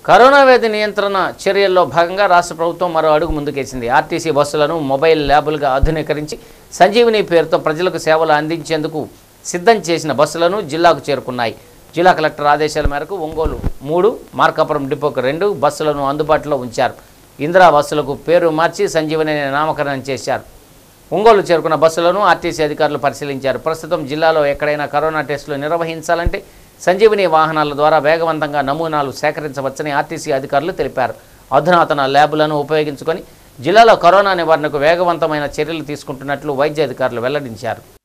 corona వ్యాధి నియంత్రణ చర్యల్లో భాగంగా రాష్ట్ర ప్రభుత్వం మరో అడుగు ముందుకేసింది ఆర్టీసీ బస్సులను మొబైల్ ల్యాబులుగా ఆధునీకరించి సంజీవిని పేరుతో ప్రజలకు సేవలు అందించేందుకు సిద్ధం చేసిన బస్సులను జిల్లాకు చేరుకున్నాయి జిల్లా కలెక్టర్ ఆదేశాల మేరకు ఒంగోలు మూడు మార్కాపురం డిపోకు రెండు బస్సులను అందుబాటులో ఉంచారు ఇందిరా బస్సులకు పేరు మార్చి సంజీవని అనే నామకరణం చేశారు ఒంగోలు చేరుకున్న బస్సులను ఆర్టీసీ అధికారులు పరిశీలించారు ప్రస్తుతం జిల్లాలో ఎక్కడైనా కరోనా టెస్టులు నిర్వహించాలంటే సంజీవిని వాహనాల ద్వారా వేగవంతంగా నమూనాలు సేకరించవచ్చని ఆర్టీసీ అధికారులు తెలిపారు అధునాతన ల్యాబులను ఉపయోగించుకొని జిల్లాలో కరోనా నివారణకు వేగవంతమైన చర్యలు తీసుకుంటున్నట్లు వైద్య అధికారులు వెల్లడించారు